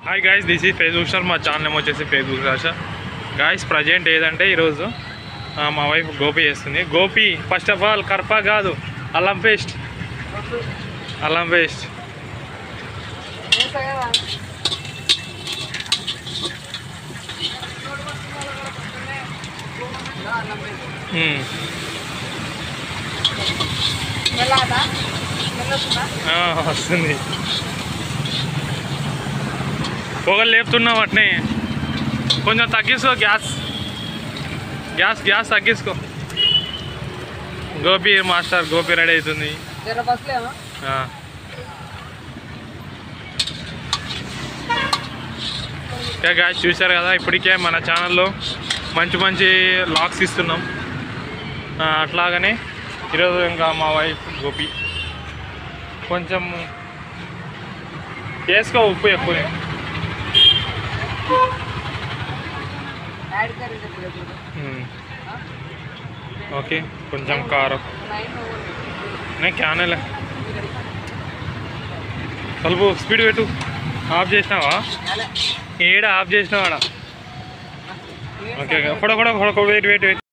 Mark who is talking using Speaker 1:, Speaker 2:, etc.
Speaker 1: Hi guys this ఈ Facebook star మా channel ఏమో వచ్చేసి ఫేస్బుక్ రాష గాయస్ ప్రజెంట్ ఏదంటే ఈరోజు ఆ, మా వైఫ్ గోపి చేస్తుంది గోపి ఫస్ట్ ఆఫ్ ఆల్ కర్పా కాదు అల్లం పేస్ట్ అల్లం పేస్ట్ మ్మ్. ఆ, వస్తుంది పొగలు లేపుతున్నావు అట్నే కొంచెం తగ్గించుకో గ్యాస్ గ్యాస్ గ్యాస్ తగ్గించుకో గోపి మాస్టర్ గోపి రెడీ అవుతుంది ఆ. ఓకే గాయస్ చూశారు కదా ఇప్పటికే మన ఛానల్లో మంచి మంచి లాక్స్ ఇస్తున్నాం ఆ, అట్లాగనే ఈరోజు ఇంకా మా వైఫ్ గోపి కొంచెం వేసుకో ఉప్పు ఎక్కువ ఓకే కొంచెం కారం నే క్యానలే కలుపు స్పీడ్ పెట్టు ఆఫ్ చేసినావా ఏడ ఆఫ్ చేసినావాడా ఓకే కూడా కూడా వెయిట్ వెయిట్ వెయిట్